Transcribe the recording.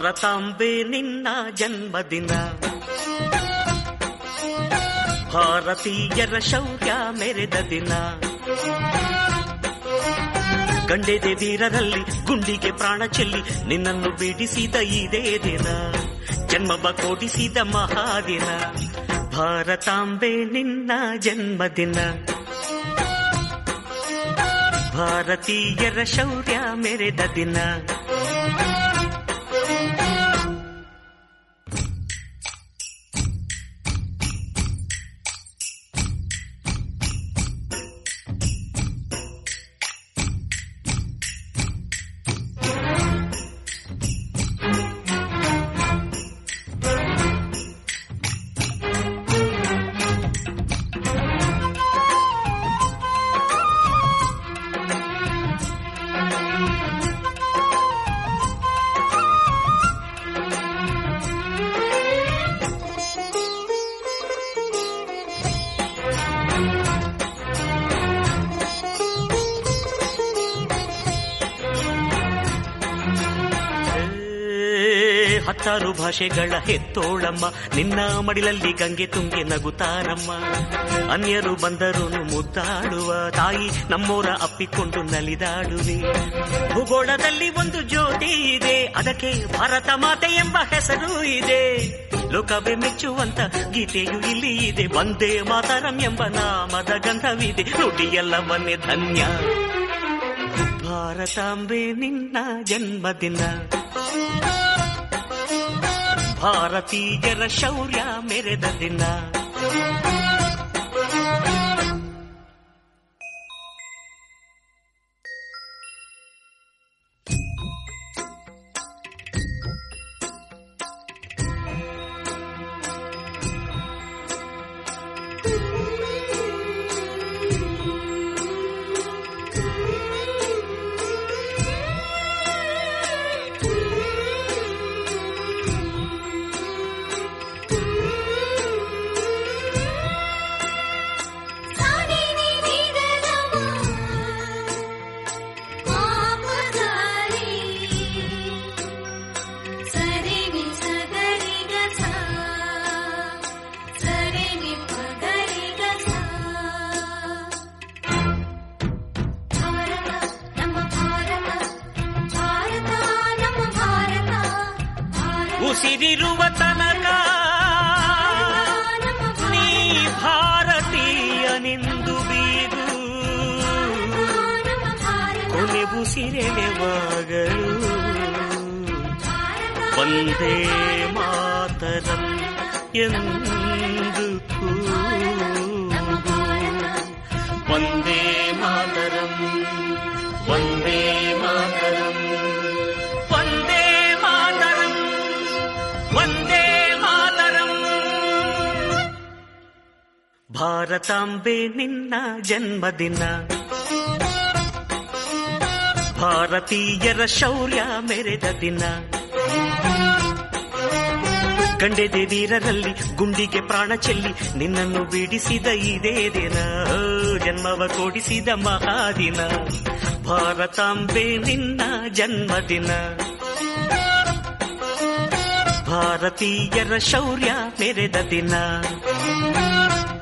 ಭಾರತಾಂಬೆ ನಿನ್ನ ಜನ್ಮದಿನ ಭಾರತೀಯರ ಶೌರ್ಯ ಮೆರೆದ ದಿನ ಗಂಡೆದೆ ವೀರರಲ್ಲಿ ಗುಂಡಿಗೆ ಪ್ರಾಣ ಚೆಲ್ಲಿ ನಿನ್ನನ್ನು ಬಿಡಿಸಿದ ಇದೇ ದಿನ ಜನ್ಮವ ಕೊಡಿಸಿದ ಮಹಾದಿನ ಭಾರತಾಂಬೆ ನಿನ್ನ ಜನ್ಮದಿನ ಭಾರತೀಯರ ಶೌರ್ಯ ಮೆರೆದ ದಿನ ಹತ್ತಾರು ಭಾಷೆಗಳ ಹೆತ್ತೋಳಮ್ಮ ನಿನ್ನ ಮಡಿಲಲ್ಲಿ ಗಂಗೆ ತುಂಗೆ ನಗುತ್ತಾರಮ್ಮ ಅನ್ಯರು ಬಂದರು ಮುದ್ದಾಡುವ ತಾಯಿ ನಮ್ಮೋರ ಅಪ್ಪಿಕೊಂಡು ನಲಿದಾಡುವೆ ಭೂಗೋಳದಲ್ಲಿ ಒಂದು ಜ್ಯೋತಿ ಇದೆ ಅದಕ್ಕೆ ಭಾರತ ಮಾತೆ ಎಂಬ ಹೆಸರು ಇದೆ ಲೋಕವೇ ಮೆಚ್ಚುವಂತ ಗೀತೆಯು ಇಲ್ಲಿ ಇದೆ ಒಂದೇ ಮಾತರಂ ಎಂಬ ನಾಮದ ಗಂಧವಿದೆ ನುಡಿಯೆಲ್ಲವನ್ನೇ ಧನ್ಯ ಭಾರತಾಂಬೆ ನಿನ್ನ ಜನ್ಮದಿನ ಭಾರತೀಯರ ಶೌರ್ಯ ಮೆರೆದ ದಿನ ಉಸಿರಿರುವ ತನಕ ನೀ ಭಾರತೀಯನೆಂದು ಬೀರು ಕೊನೆ ಉಸಿರೆಳೆವಾಗಲು ಒಂದೇ ಮಾತರಂ ಎಂದು ಕೂಗು ಒಂದೇ ಮಾತರಂ ಒಂದೇ ಮಾತರಂ ಒಂದೇ ಮಾತರಂ ಒಂದೇ ಮಾತರಂ ಭಾರತಾಂಬೆ ನಿನ್ನ ಜನ್ಮದಿನ ಭಾರತೀಯರ ಶೌರ್ಯ ಮೆರೆದ ದಿನ ಗಂಡೆದೆ ವೀರರಲ್ಲಿ ಗುಂಡಿಗೆ ಪ್ರಾಣ ಚೆಲ್ಲಿ ನಿನ್ನನ್ನು ಬಿಡಿಸಿದ ಇದೇ ದಿನ ಓ, ಜನ್ಮವ ಕೊಡಿಸಿದ ಮಹಾದಿನ ಭಾರತಾಂಬೆ ನಿನ್ನ ಜನ್ಮದಿನ ಭಾರತೀಯರ ಶೌರ್ಯ ಮೆರೆದ ದಿನ